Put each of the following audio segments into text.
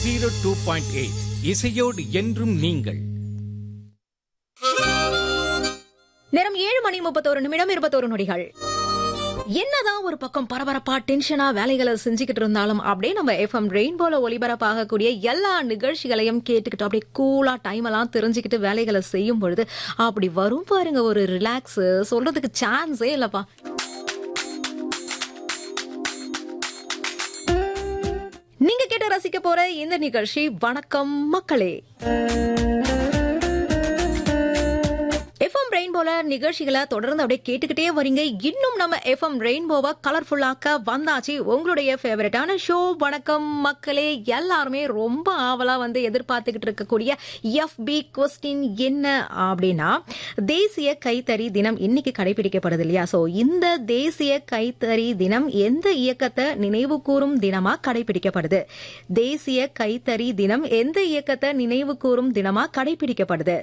zero two point eight இசையோடு என்றும் நீங்கள் நேரம் ஏழு மணி முப்பத்தோரு நிமிடம் இருபத்தோரு நொடிகள் என்னதான் ஒரு பக்கம் பரபரப்பா டென்ஷனா வேலைகளை செஞ்சுக்கிட்டு இருந்தாலும் அப்படியே நம்ம எஃப்எம் ரெயின்போல ஒளிபரப்பாகக்கூடிய எல்லா நிகழ்ச்சிகளையும் கேட்டுக்கிட்டு அப்படியே கூலா டைம் எல்லாம் தெரிஞ்சுக்கிட்டு வேலைகளை செய்யும் பொழுது அப்படி வரும் பாருங்க ஒரு ரிலாக்ஸ் சொல்றதுக்கு சான்ஸே இல்லப்பா நீங்க கேட்டு ரசிக்க போற இந்த நிகழ்ச்சி வணக்கம் மக்களே எஃப்எம் ரெயின்போல நிகழ்ச்சிகளை தொடர்ந்து அப்படியே கேட்டுக்கிட்டே வரீங்க இன்னும் நம்ம எஃப்எம் ரெயின்போவை கலர்ஃபுல்லாக்க வந்தாச்சு உங்களுடைய ஃபேவரட்டான ஷோ வணக்கம் மக்களே எல்லாருமே ரொம்ப ஆவலா வந்து எதிர்பார்த்துக்கிட்டு இருக்கக்கூடிய எஃப்பி கொஸ்டின் என்ன அப்படின்னா தேசிய கைத்தறி தினம் இன்னைக்கு கடைபிடிக்கப்படுது இல்லையா சோ இந்த தேசிய கைத்தறி தினம் எந்த இயக்கத்தை நினைவு கூறும் தினமா கடைபிடிக்கப்படுது தேசிய கைத்தறி தினம் எந்த இயக்கத்தை நினைவு கூறும் தினமா கடைபிடிக்கப்படுது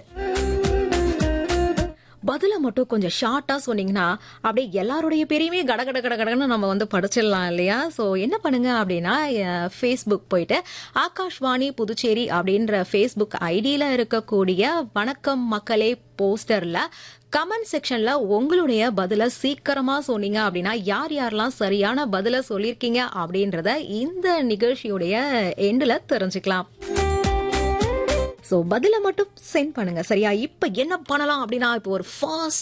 பதில மட்டும் கொஞ்சம் ஷார்ட்டா சொன்னீங்கன்னா அப்படியே எல்லாருடைய பேரையுமே கட கட கட கடன்னு நம்ம வந்து படிச்சிடலாம் இல்லையா சோ என்ன பண்ணுங்க அப்படின்னா ஃபேஸ்புக் போயிட்டு ஆகாஷ்வாணி புதுச்சேரி அப்படின்ற ஃபேஸ்புக் ஐடியில இருக்கக்கூடிய வணக்கம் மக்களே போஸ்டர்ல கமெண்ட் செக்ஷன்ல உங்களுடைய பதில சீக்கிரமா சொன்னீங்க அப்படின்னா யார் யாரெல்லாம் சரியான பதில சொல்லியிருக்கீங்க அப்படின்றத இந்த நிகழ்ச்சியுடைய எண்டுல தெரிஞ்சுக்கலாம் சோ பதில மட்டும் சென்ட் பண்ணுங்க சரியா இப்ப என்ன பண்ணலாம் அப்படின்னா இப்போ ஒரு ஃபாஸ்ட்